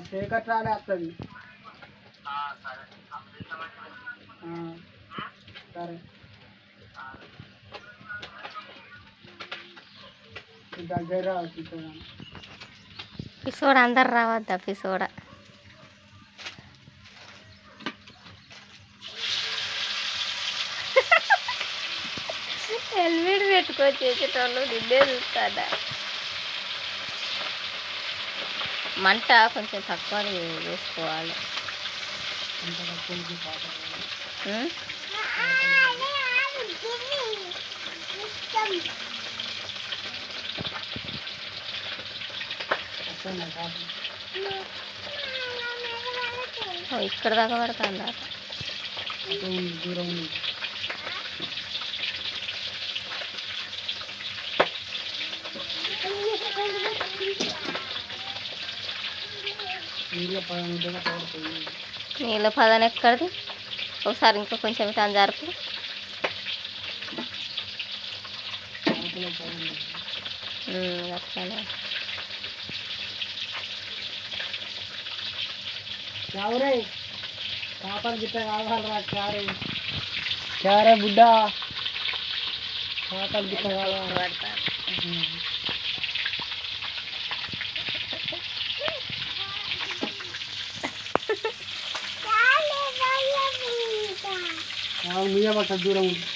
చీకటి రాలే వస్తుంది సరే ఈ దగ్గర రావచ్చు చూడండి పిసోడ అందరు రావద్దా పిసోడ హెల్మెట్ పెట్టుకొచ్చేసేటోళ్ళు నిన్నే చూస్తాడా మంట కొంచెం తక్కువ వేసుకోవాలి ఇంత తక్కువ పాట ఉం? వస్తుంది పాట ఓ, ఇక్కడ దాకా పడుతుందా అటు ఉంది, దూరం ఉంది నీళ్ళ పదం ఉంటేనే పడుతుంది నీళ్ళ పదన ఎక్కడిది ఒకసారి ఇంకా కొంచెం ఇటు జరుపు ఆకులో పదం ఉంది. ఉం, అట్లనే క్యావరే చేపలు గిట్ట కావాలరా క్యారే క్యారే బుడ్డ చేపలు గిట్ట కావాలి పడతాను మీద పట్ట దూరం ఉంది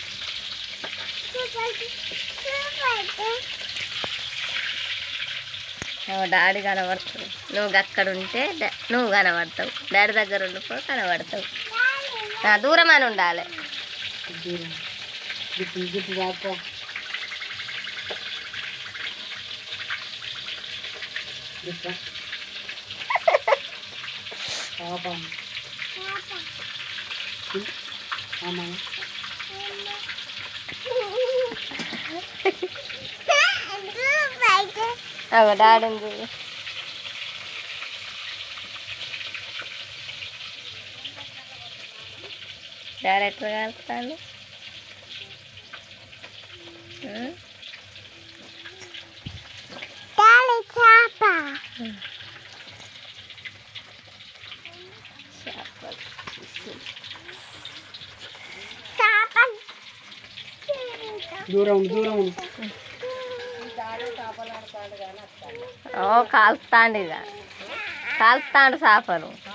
నువ్వు డాడీ కనబడుతుంది నువ్వు అక్కడ ఉంటే డా- నువ్వు కనబడతావు డాడీ దగ్గర ఉండిపో కనబడతావు నా దూరం అని ఉండాలి దూరం గిట్టు గిట్టు కాక గిట్ట పాప ఆమా అగో డాడీ ఉంది డాడీ ఎట్లా కలుపుతాను దూరం ఉంది దూరం ఉంది ఓ కాలుతాండు ఇక కాలుతాండు చేపలు